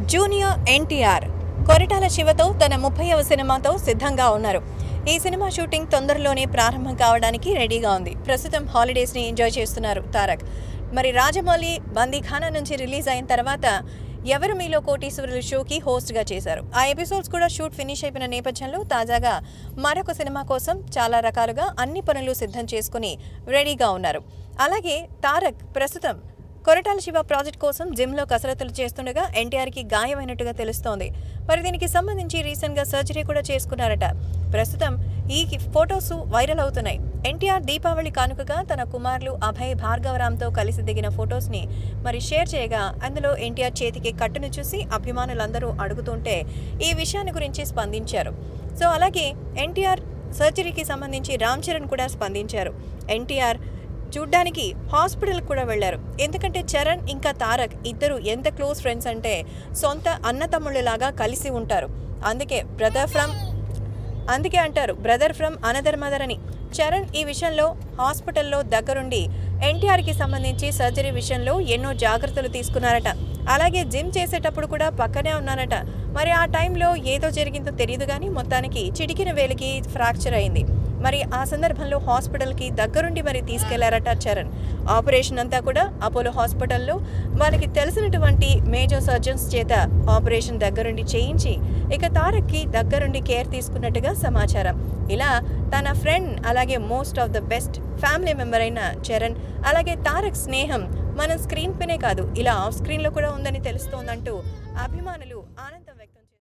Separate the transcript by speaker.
Speaker 1: junior NTR Koratala శివతో తన ముప్పైవ సినిమాతో సిద్ధంగా ఉన్నారు ఈ సినిమా షూటింగ్ తొందరలోనే ప్రారంభం కావడానికి రెడీగా ఉంది ప్రస్తుతం హాలిడేస్ని ఎంజాయ్ చేస్తున్నారు తారక్ మరి రాజమౌళి బందీఖానా నుంచి రిలీజ్ అయిన తర్వాత ఎవరు మీలో కోటీశ్వరులు షోకి హోస్ట్గా చేశారు ఆ ఎపిసోడ్స్ కూడా షూట్ ఫినిష్ అయిపోయిన నేపథ్యంలో తాజాగా మరొక సినిమా కోసం చాలా రకాలుగా అన్ని పనులు సిద్ధం చేసుకుని రెడీగా ఉన్నారు అలాగే తారక్ ప్రస్తుతం కొరటాల శివ ప్రాజెక్ట్ కోసం జిమ్లో కసరత్తులు చేస్తుండగా ఎన్టీఆర్కి గాయమైనట్టుగా తెలుస్తోంది మరి దీనికి సంబంధించి రీసెంట్గా సర్జరీ కూడా చేసుకున్నారట ప్రస్తుతం ఈ ఫొటోస్ వైరల్ అవుతున్నాయి ఎన్టీఆర్ దీపావళి కానుకగా తన కుమారులు అభయ్ భార్గవరామ్తో కలిసి దిగిన ఫొటోస్ని మరి షేర్ చేయగా అందులో ఎన్టీఆర్ చేతికి కట్టును చూసి అభిమానులందరూ అడుగుతుంటే ఈ విషయాన్ని గురించి స్పందించారు సో అలాగే ఎన్టీఆర్ సర్జరీకి సంబంధించి రామ్ చరణ్ కూడా స్పందించారు ఎన్టీఆర్ చూడ్డానికి హాస్పిటల్ కూడా వెళ్ళారు ఎందుకంటే చరణ్ ఇంకా తారక్ ఇద్దరు ఎంత క్లోజ్ ఫ్రెండ్స్ అంటే సొంత అన్నతమ్ముళ్ళలాగా కలిసి ఉంటారు అందుకే బ్రదర్ ఫ్రమ్ అందుకే అంటారు బ్రదర్ ఫ్రమ్ అనదర్ మదర్ అని చరణ్ ఈ విషయంలో హాస్పిటల్లో దగ్గరుండి ఎన్టీఆర్కి సంబంధించి సర్జరీ విషయంలో ఎన్నో జాగ్రత్తలు తీసుకున్నారట అలాగే జిమ్ చేసేటప్పుడు కూడా పక్కనే ఉన్నారట మరి ఆ టైంలో ఏదో జరిగిందో తెలియదు కానీ మొత్తానికి చిటికిన వేలికి ఫ్రాక్చర్ అయింది మరి ఆ సందర్భంలో హాస్పిటల్కి దగ్గరుండి మరి తీసుకెళ్లారట చరణ్ ఆపరేషన్ అంతా కూడా అపోలో హాస్పిటల్లో వాళ్ళకి తెలిసినటువంటి మేజర్ సర్జన్స్ చేత ఆపరేషన్ దగ్గరుండి చేయించి ఇక తారక్కి దగ్గరుండి కేర్ తీసుకున్నట్టుగా సమాచారం ఇలా తన ఫ్రెండ్ అలాగే most of the best family member అయిన చరణ్ అలాగే తారక్ స్నేహం మనం స్క్రీన్ పైనే కాదు ఇలా ఆఫ్ స్క్రీన్లో కూడా ఉందని తెలుస్తోందంటూ అభిమానులు